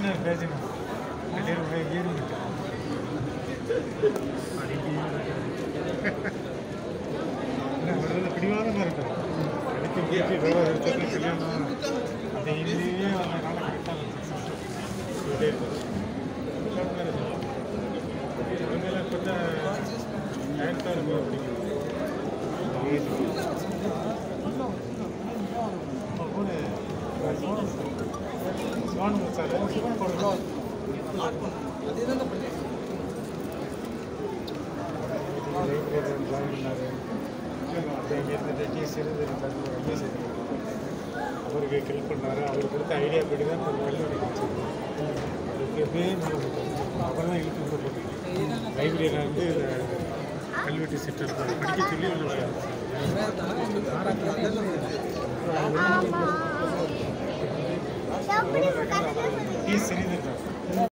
பேசினார் பேசினார் அதே ஒரே ஏறி பிடிவாதமாக இருக்கும் அடுத்து வீட்டு விவகாரத்துக்கு கல்யாணம் அந்த இதுலேயே வந்தனால கரெக்டாக சொல்லிட்டே இருக்கும் இவங்கெல்லாம் இப்போ தான் டயர்டாக இருக்கும் அப்படிங்கிறது சோன் மசாலா போடுறோம் லைப்ரரி ஜாயின் பண்ணார் இங்கேருந்து டிசி இருந்தார் ஐஎஸ் அவருக்கு ஹெல்ப் பண்ணார் அவர் கொடுத்த ஐடியா படி தான் ஒரு கல்லூரி வச்சிருக்கோம் அதுக்கு எப்படியே அவர் தான் இழுத்து கொண்டு போகிறீங்க லைப்ரரியில் வந்து கல்வெட்டு சென்டர் படிக்க சொல்லி உள்ள டி சிறிது